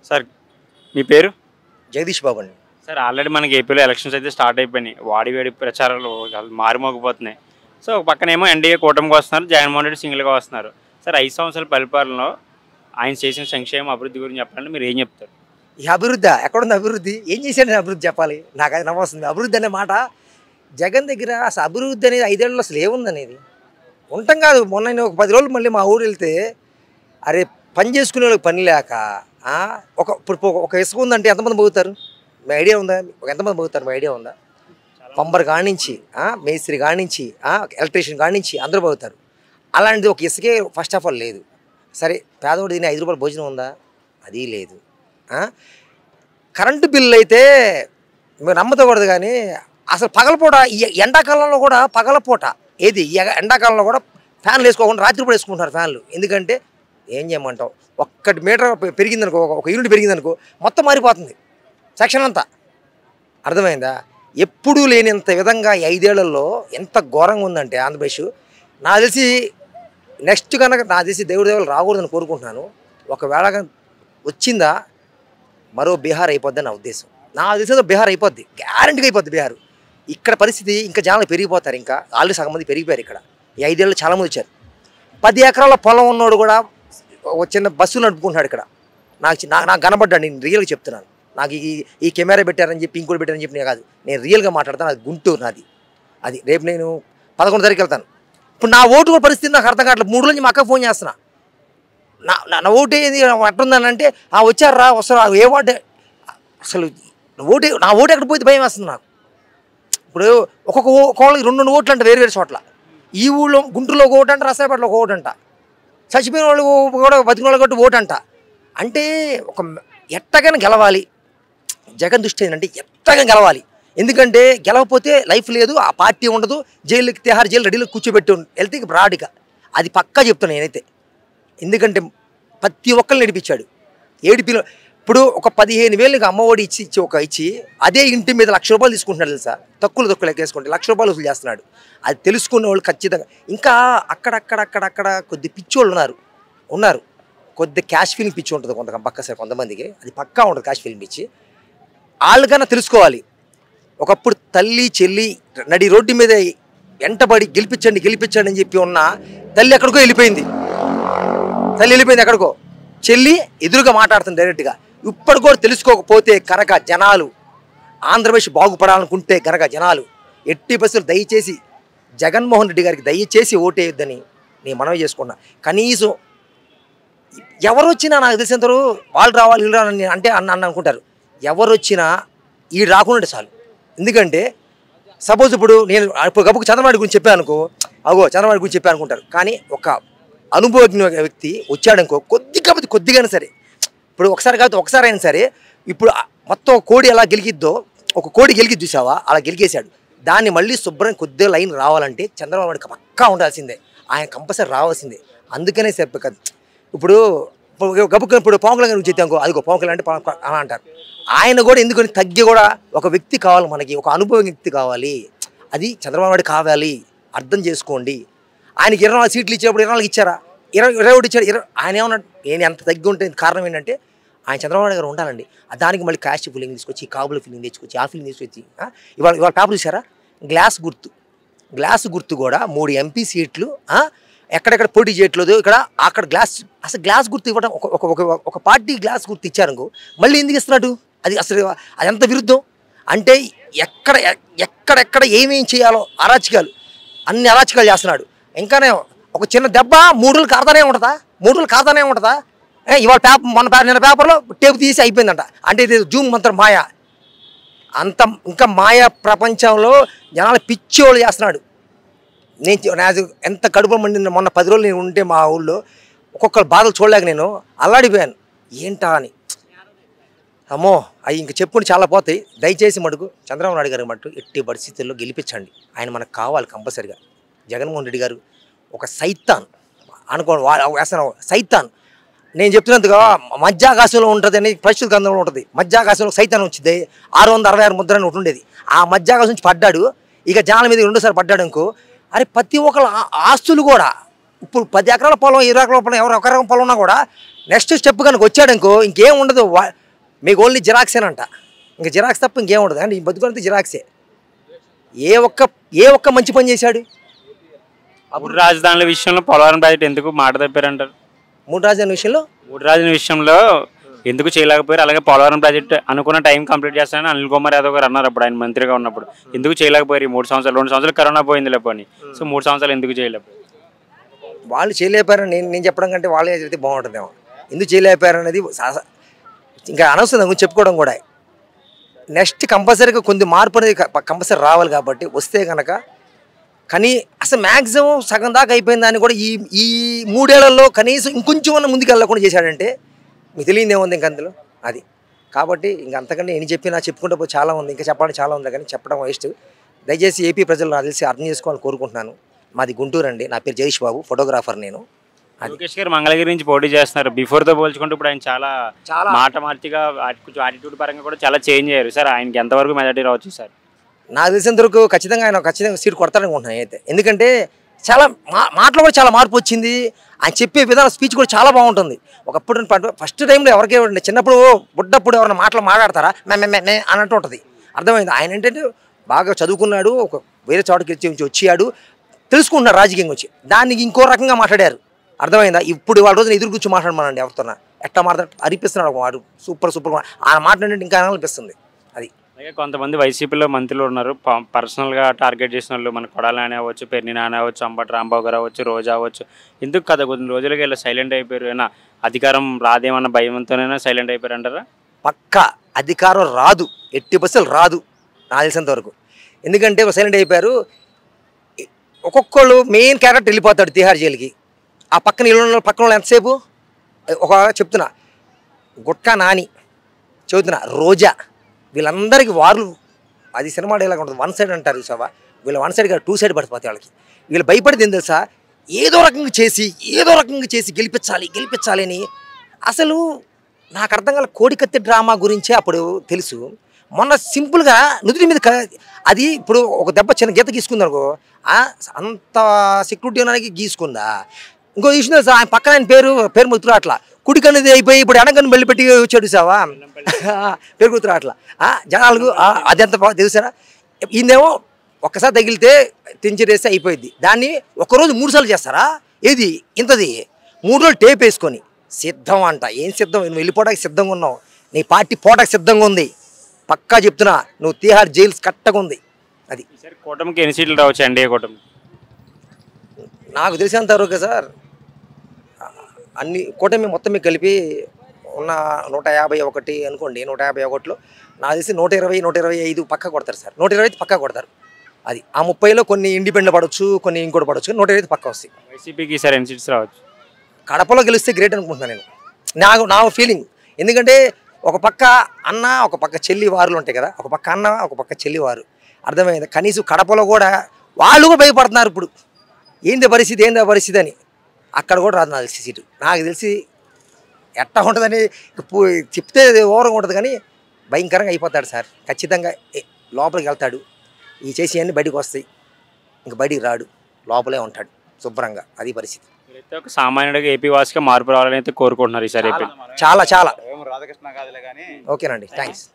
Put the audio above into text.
Sir మీ పేరు జగదీష్ బాబు అండి sir already మనకి ఏపీలో ఎలక్షన్స్ అయితే స్టార్ట్ అయిపోయినాయి వాడి వేడి ప్రచారాలు మారుమోగిపోతున్నాయి సో ఒక పక్కనేమో ఎన్డీఏ కూటమికి వస్తున్నారు జగన్మోహన్ రెడ్డి సింగిల్గా వస్తున్నారు సార్ ఐదు సంవత్సరాల పరిపాలనలో ఆయన చేసిన సంక్షేమ అభివృద్ధి గురించి చెప్పాలంటే మీరు ఏం చెప్తారు ఈ అభివృద్ధి ఎక్కడుంది అభివృద్ధి ఏం చేశాడు నేను అభివృద్ధి చెప్పాలి నాకు అది నమ్మొస్తుంది అభివృద్ధి అనే మాట జగన్ దగ్గర అసలు అభివృద్ధి అనేది ఐదేళ్ళు అసలు ఏముంది అనేది ఉంటాం కాదు మొన్న నేను ఒక పది రోజులు మళ్ళీ మా ఊరు వెళ్తే అరే పని చేసుకునే వాళ్ళకి పని లేక ఆ, ఒక ఇప్పుడు ఒక- ఒక ఇసుక ఉందంటే ఎంతమంది పోగుతారు మీ ఐడియా ఉందా ఒక ఎంతమంది పోగుతారు మీ ఐడియా ఉందా పంబర్ కానించి ఆ, మేస్త్రి కానించి ఆ, ఎలక్ట్రీషియన్ కానించి అందరూ పోగుతారు అలాంటిది ఒక ఇసుకే ఫస్ట్ ఆఫ్ ఆల్ లేదు సరే పేదవాడు తినే ఐదు రూపాయల భోజనం ఉందా అది లేదు ఆ? కరెంటు బిల్లు అయితే మీరు నమ్మతకూడదు కానీ అసలు పగలపూట ఈ ఎండాకాలంలో కూడా పగలపూట ఏది ఈ ఎండాకాలంలో కూడా ఫ్యాన్లు వేసుకోకుండా రాత్రిపూట వేసుకుంటున్నారు ఫ్యాన్లు ఎందుకంటే ఏం చేయమంటావు ఒక్కటి మీటర్ పె- పెరిగిందనుకో ఒక- ఒక యూనిట్ పెరిగిందనుకో మొత్తం మారిపోతుంది సెక్షన్ అంతా అర్థమైందా ఎప్పుడూ లేనంత విధంగా ఈ ఐదేళ్లలో ఎంత ఘోరంగా ఉందంటే ఆంధ్రప్రదేశ్ నాకు తెలిసి నెక్స్ట్ కనుక నాకు తెలిసి దేవుడి దేవుళ్ళు రాకూడదని కోరుకుంటున్నాను ఒకవేళ కనుక వచ్చిందా మరో బీహార్ అయిపోద్ది నా ఉద్దేశం నా ఉద్దేశంతో బీహార్ అయిపోద్ది గ్యారంటీగా అయిపోద్ది బీహార్ ఇక్కడ పరిస్థితి ఇంకా జనాలు పెరిగిపోతారు ఇంకా ఆల్రెడీ సగం మంది పెరిగిపోయారు ఇక్కడ ఈ ఐదేళ్ళు చాలామంది వచ్చారు పది ఎకరాల పొలం ఉన్నోడు కూడా ఒక చిన్న బస్సు నడుపుకుంటున్నాడు ఇక్కడ నాకు చి- నా- నాకు కనబడ్డాడు నేను రియల్గా చెప్తున్నాను నాకు ఈ ఈ కెమెరా పెట్టారని చెప్పి ఇంకోటి పెట్టారని చెప్పి నేను కాదు నేను రియల్గా మాట్లాడతాను అది గుంటూరు నాది అది రేపు నేను పదకొండు తారీఖు వెళ్తాను ఇప్పుడు నా ఓటు కూడా పరిస్థితి నాకు అర్థం కావట్లేదు మూడు నుంచి మా అక్కకు ఫోన్ చేస్తున్నా నా నా- నా ఓటు ఏంది ఎట్టుందని అంటే ఆ వచ్చారా వస్తారు ఏ వార్డు అసలు ఓటు నా ఓటు ఎక్కడ పోతే భయం వేస్తుంది నాకు ఇప్పుడు ఒక్కొక్క ఓ- ఒక్కొక్కళ్ళకి రెండు రెండు ఓట్లు అంట వేరు వేరు చోట్ల ఈ ఊళ్ళో గుంటూరులో ఒక ఓటు అంట రసాయపేటలో ఒక ఓటు అంట చచ్చిపోయిన వాళ్ళు కూడా బతికిన వాళ్ళు కొట్టి ఓటు అంట అంటే ఒక ఎట్టగానే గెలవాలి జగన్ దృష్టి ఏంటంటే ఎట్టగా గెలవాలి ఎందుకంటే గెలవకపోతే లైఫ్ లేదు ఆ పార్టీ ఉండదు జైలుకి తిహార్ జైలు రెడీలో కూర్చోబెట్టి ఉం- వెళ్తే ఇక బ్రాడ్గా అది పక్కా చెప్తాను నేనైతే ఎందుకంటే ప్రతి ఒక్కరిని నడిపించాడు ఏడిపిలో ఇప్పుడు ఒక పదిహేను వేలు అమ్మఒడి ఇచ్చి ఇచ్చి ఒక ఇచ్చి అదే ఇంటి మీద లక్ష రూపాయలు తీసుకుంటున్నాడు తెలుసా తక్కువ తక్కువ లెక్కేసుకుంటే లక్ష రూపాయలు వసూలు చేస్తున్నాడు అది తెలుసుకున్న వాళ్ళు ఖచ్చితంగా ఇంకా అక్కడక్కడక్కడక్కడ కొద్ది పిచ్చోళ్ళు ఉన్నారు ఉన్నారు కొద్ది క్యాష్ ఫీలింగ్ పిచ్చి ఉంటుంది కొంత పక్క సరే కొంతమందికి అది పక్కా ఉంటుంది క్యాష్ ఫీలింగ్ పిచ్చి వాళ్ళకన్నా తెలుసుకోవాలి ఒకప్పుడు తల్లి చెల్లి నడి రోడ్డు మీద వెంటబడి గెలిపించండి గెలిపించండి అని చెప్పి ఉన్న తల్లి ఎక్కడికో వెళ్ళిపోయింది తల్లి వెళ్ళిపోయింది ఎక్కడికో చెల్లి ఎదురుగా మాట్లాడుతుంది డైరెక్ట్గా ఇప్పుడు కూడా తెలుసుకోకపోతే కనుక జనాలు ఆంధ్రప్రదేశ్ బాగుపడాలనుకుంటే కనుక జనాలు ఎట్టి బస్సులు దయచేసి జగన్మోహన్ రెడ్డి గారికి దయచేసి ఓటేయొద్దని నేను మనవి చేసుకున్నా కనీసం ఎవరు వచ్చినా నాకు తెలిసినంతరు వాళ్ళు రావాలి వీళ్ళు రావాలని అంటే అన్న అన్న అనుకుంటారు ఎవరు వచ్చినా ఈ రాకుండా చాలు ఎందుకంటే సపోజ్ ఇప్పుడు నేను ఇప్పుడు గబుకు చంద్రబాబు గురించి చెప్పాను అనుకో అగో చంద్రబాబు గురించి చెప్పాను అనుకుంటారు కానీ ఒక అనుభవజ్ఞ వ్యక్తి వచ్చాడనుకో కొద్ది కాబట్టి కొద్దిగానే సరే ఇప్పుడు ఒకసారి కాదు ఒకసారి అయినా సరే ఇప్పుడు ఆ మొత్తం ఒక కోడి ఎలా గెలిగిద్దో ఒక కోడి గెలిగి చూసావా అలా గెలిగేశాడు దాన్ని మళ్ళీ శుభ్రం కొద్దిగా లైన్ రావాలంటే చంద్రబాబు నాయుడు పక్కా ఉండాల్సిందే ఆయన కంపల్సరీ రావాల్సిందే అందుకనే చెప్ప కదా ఇప్పుడు ఇప్పుడు గబుక్కు ఇప్పుడు పవన్ కళ్యాణ్ గురించి చెప్పాం అదిగో పవన్ కళ్యాణ్ అంటే పవన్ కళ్యాణ్ అలా అంటారు ఆయన కూడా ఎందుకని తగ్గి కూడా ఒక వ్యక్తి కావాలి మనకి ఒక అనుభవం వ్యక్తి కావాలి అది చంద్రబాబు నాయుడు కావాలి అర్థం చేసుకోండి ఆయనకి ఇరవై నాలుగు సీట్లు ఇచ్చినప్పుడు ఇరవై నాలుగు ఇచ్చారా ఇరవై ఇరవై ఒకటి ఇచ్చారు ఇరవై ఆయన ఏమన్నా నేను ఎంత తగ్గి ఉంటే కారణం ఏంటంటే ఆయన చంద్రబాబు నాయుడు గారు ఉండాలండి ఆ దానికి మళ్ళీ క్యాస్ట్ ఫీలింగ్ తీసుకొచ్చి కాబుల ఫీలింగ్ తెచ్చుకొచ్చి ఆ ఫీలింగ్ తీసుకొచ్చి ఆ, ఇవాళ ఇవాళ పేపర్ చూసారా గ్లాస్ గుర్తు గ్లాస్ గుర్తు కూడా మూడు ఎంపీ సీట్లు ఆ, ఎక్కడెక్కడ పోటీ చేయట్లేదు ఇక్కడ అక్కడ గ్లాస్ అసలు గ్లాస్ గుర్తు ఇవ్వడం ఒక ఒక ఒక ఒక పార్టీ గ్లాస్ గుర్తు ఇచ్చారనుకో మళ్ళీ ఎందుకు ఇస్తున్నాడు అది అసలు అది ఎంత విరుద్ధం అంటే ఎక్కడ ఎ- ఎక్కడెక్కడ ఏమేం చేయాలో అరాచకాలు అన్ని అరాచకాలు చేస్తున్నాడు ఇంకానే ఒక చిన్న దెబ్బ మూడు రోజులు కారతానే ఉంటుందా మూడు రోజులు కారతానే ఉంటుందా ఏ, ఇవాళ పేపర్ మన పే- నిన్న పేపర్లో టేపు తీసి అయిపోయిందంట అంటే ఇది జూమ్ మంత్రం మాయ అంత ఇంకా మాయ ప్రపంచంలో జనాలు పిచ్చోళ్ళు చేస్తున్నాడు నేను చె- నాకు ఎంత కడుపు మండింది మొన్న పది రోజులు నేను ఉంటే మా ఊళ్ళో ఒక్కొక్కరు బాధలు చూడలేక నేను అల్లాడిపోయాను ఏంటా అని అమ్మో అవి ఇంక చెప్పుకుంటే చాలా పోతాయి దయచేసి మటుకు చంద్రబాబు నాయుడు గారి మటు ఎట్టి పరిస్థితుల్లో గెలిపించండి ఆయన మనకు కావాలి కంపల్సరిగా జగన్మోహన్ రెడ్డి గారు ఒక సైతాన్ అనుకోండి వా వేస్తాను సైతాన్ నేను చెప్తున్నందుగా మధ్యాకాశంలో ఉంటుంది అని పరిస్థితి గ్రంథంలో ఉంటుంది మధ్యాకాశంలో సైతాన్ వచ్చింది ఆరు వందల అరవై ఆరు ముద్ర అని ఒకటి ఉండేది ఆ మధ్యాకాశం నుంచి పడ్డాడు ఇక జనాల మీద రెండోసారి పడ్డాడు అనుకో అరే ప్రతి ఒక్కళ్ళ ఆ- ఆస్తులు కూడా ఇప్పుడు పది ఎకరాల పొలం ఇరవై ఎకరాల పొలం ఎవరు ఒక ఎకరం పొలం ఉన్నా కూడా నెక్స్ట్ స్టెప్ కనుక వచ్చాడు ఇంకో ఇంకేం ఉండదు వా- మీకు ఓన్లీ జిరాక్సేనంట ఇంకా జిరాక్స్ తప్ప ఇంకేం ఉండదు అంటే ఈ బతుకులంతా జిరాక్సే ఏ ఒక్క ఏ ఒక్క మంచి పని చేశాడు మూడు రాజధానుల విషయంలో పోలవరం ప్రాజెక్ట్ ఎందుకు మాట తప్పారంటారు మూడు రాజధాని విషయంలో మూడు రాజధానుల విషయంలో ఎందుకు చేయలేకపోయారు అలాగే పోలవరం ప్రాజెక్ట్ అనుకున్న టైం కంప్లీట్ చేస్తానని అనిల్ కుమార్ యాదవ్ గారు అన్నారు అప్పుడు ఆయన మంత్రిగా ఉన్నప్పుడు ఎందుకు చేయలేకపోయారు ఈ మూడు సంవత్సరాలు రెండు సంవత్సరాలు కరోనా పోయింది లేకపోని సో మూడు సంవత్సరాలు ఎందుకు చేయలేకపోయారు వాళ్ళు చేయలేపారని నేను నేను చెప్పడం కంటే వాళ్ళే చెప్తే బాగుంటుందేమో ఎందుకు చేయలేపారు అనేది సా- ఇంకా అనవసరం దాని గురించి చెప్పుకోవడం కూడా నెక్స్ట్ కంపల్సరీగా కొన్ని మార్పు అనేది కంపల్సరీ రావాలి కాబట్టి వస్తే కనుక కానీ అసలు మ్యాక్సిమం సగం దాకా అయిపోయిన దాన్ని కూడా ఈ ఈ మూడేళ్లలో కనీసం ఇంకొంచెం అన్న ముందుకు వెళ్ళకుండా చేశాడంటే మీకు తెలియదు ఏముంది ఇంక అందులో అది కాబట్టి ఇంక అంతకంటే ఎన్ని చెప్పినా చెప్పుకుంటే పోతే చాలా ఉంది ఇంకా చెప్పడానికి చాలా ఉంది కానీ చెప్పడం వేస్ట్ దయచేసి ఏపీ ప్రజలు నాకు తెలిసి అర్థం చేసుకోవాలని కోరుకుంటున్నాను మాది గుంటూరు అండి నా పేరు జగేష్ బాబు ఫోటోగ్రాఫర్ నేను అది. లోకేష్ గారు మంగళగిరి నుంచి పోటీ చేస్తున్నారు బిఫోర్ తో పోల్చుకుంటే ఇప్పుడు ఆయన చాలా చాలా మాట మార్చిగా ఆటి- కొంచెం యాటిట్యూడ్ పరంగా కూడా చాలా చేంజ్ అయ్యారు సార్ ఆయనకి ఎంతవరకు మెజార్టీ రావచ్చు సార్ నాకు తెలిసినంత వరకు ఖచ్చితంగా ఆయన ఖచ్చితంగా సీట్ కొడతాడనుకుంటున్నాను అయితే ఎందుకంటే చాలా మా మాటలో కూడా చాలా మార్పు వచ్చింది ఆయన చెప్పే విధానం స్పీచ్ కూడా చాలా బాగుంటుంది ఒకప్పుడు ఫస్ట్ టైంలో ఎవరికే ఉండే చిన్నప్పుడు బుడ్డప్పుడు ఎవరైనా మాటలు మాట్లాడతారా మే మే మే మే అన్నట్టు ఉంటుంది అర్థమైంది ఆయన ఏంటంటే బాగా చదువుకున్నాడు ఒక వేరే చోటకి వచ్చి నుంచి వచ్చాడు తెలుసుకుంటున్నాడు రాజకీయం వచ్చి దానికి ఇంకో రకంగా మాట్లాడారు అర్థమైందా ఇప్పుడు వాళ్ళ రోజున ఎదురు కూర్చొని మాట్లాడమనండి ఎవరితోనా ఎట్లా మాట్లాడ అరిపిస్తున్నాడు ఒక వాడు సూపర్ సూపర్ ఆ మాట్లాడినట్టు ఇంకా అనిపిస్తుంది అది అలాగే కొంతమంది వైసీపీలో మంత్రులు ఉన్నారు ప- పర్సనల్గా టార్గెట్ చేసిన వాళ్ళు మన కొడాలి నాని అవ్వచ్చు పెర్ని నాని అవ్వచ్చు అంబటి రాంబాబు గారు అవ్వచ్చు రోజా అవ్వచ్చు ఎందుకు కదా కొన్ని రోజులకి ఇలా సైలెంట్ అయిపోయారు ఏనా అధికారం రాదేమన్న భయంతోనైనా సైలెంట్ అయిపోయారు అంటారా పక్క అధికారం రాదు ఎట్టి బస్సులు రాదు నాకు తెలిసినంత వరకు ఎందుకంటే సైలెంట్ అయిపోయారు ఇ- ఒక్కొక్కళ్ళు మెయిన్ క్యారెక్టర్ వెళ్ళిపోతాడు తిహార్ జైలుకి ఆ పక్కన ఇల్లు పక్కన వాళ్ళు ఎంతసేపు ఒక చెప్తున్నా గుట్కా నాని చెబుతున్నా రోజా వీళ్ళందరికీ వార్లు అది సినిమా డైలాగ్ ఉంటుంది వన్ సైడ్ అంటారు చూసావా వీళ్ళు వన్ సైడ్ కాదు టూ సైడ్ పడిపోతాయి వాళ్ళకి వీళ్ళు భయపడింది ఏం తెలుసా ఏదో రకంగా చేసి ఏదో రకంగా చేసి గెలిపించాలి గెలిపించాలి అని అసలు నాకు అర్థం కాల కోడికత్తి డ్రామా గురించే అప్పుడు తెలుసు మొన్న సింపుల్గా నుదుటి మీద క- అది ఇప్పుడు ఒక దెబ్బ చిన్న గీత గీసుకుంది అనుకో ఆ, అంత సెక్యూరిటీ ఉన్నానికి గీసుకుందా ఇంకో విషయం తెలుసా ఆయన పక్కన ఆయన పేరు పేరు గుర్తురా అట్లా కుడికన్నది అయిపోయి ఇప్పుడు ఎడకన్ను వెళ్ళి పెట్టి వచ్చాడు సావా పేరు గుర్తురా అట్లా ఆ, జనాలకు ఆ, అది ఎంత బాగా తెలుసారా ఈయనేమో ఒక్కసారి తగిలితే తెంచిరేస్తే అయిపోయింది దాన్ని ఒక్కరోజు మూడు సార్లు చేస్తారా ఏది ఇంతది మూడు రోజులు టేప్ వేసుకొని సిద్ధం అంట ఏం సిద్ధం నువ్వు వెళ్ళిపోవడానికి సిద్ధంగా ఉన్నావు నీ పార్టీ పోవడానికి సిద్ధంగా ఉంది పక్కా చెప్తున్నా నువ్వు తీహార్ జైల్స్ కట్టగా ఉంది అది ఈసారి కూటమికి ఎన్ని సీట్లు రావచ్చు ఎన్డీఏ కూటమి నాకు తెలిసినంత వరకు సార్ అన్ని కూటమి మొత్తం మీకు కలిపి ఉన్న నూట యాభై ఒకటి అనుకోండి నూట యాభై ఒకటిలో నాకు తెలిసి నూట ఇరవై నూట ఇరవై ఐదు పక్క కొడతారు సార్ నూట ఇరవై ఐదు పక్కా కొడతారు అది ఆ ముప్పైలో కొన్ని ఇండిపెండెంట్ పడవచ్చు కొన్ని ఇంకోటి పడవచ్చు నూట ఇరవై ఐదు పక్క వస్తాయి వైసీపీకి ఈసారి ఎన్ని సీట్స్ రావచ్చు కడపలో గెలిస్తే గ్రేట్ అనుకుంటున్నాను నేను నాకు నా ఫీలింగ్ ఎందుకంటే ఒక పక్క అన్న ఒక పక్క చెల్లి వారులు ఉంటాయి కదా ఒక పక్క అన్న ఒక పక్క చెల్లి వారు అర్థమైంది కనీసం కడపలో కూడా వాళ్ళు కూడా భయపడుతున్నారు ఇప్పుడు ఏంది పరిస్థితి ఏంది పరిస్థితి అని అక్కడ కూడా రాదు నాకు తెలిసి సీటు నాకు తెలిసి ఎట్టా ఉంటుందని పు- చెప్తే ఓవరంగా ఉంటుంది కానీ భయంకరంగా అయిపోతాడు సార్ ఖచ్చితంగా ఏ- లోపలికి వెళ్తాడు ఈ చేసి అన్ని బయటకు వస్తాయి ఇంక బయటికి రాడు లోపలే ఉంటాడు శుభ్రంగా అది పరిస్థితి మీరైతే ఒక సామాన్యుడిగా ఏపీ వాసిగా మార్పు రావాలని అయితే కోరుకుంటున్నారు ఈసారి ఏపీ చాలా చాలా ఏం రాధాకృష్ణ కాదులే కానీ ఓకేనండి థ్యాంక్స్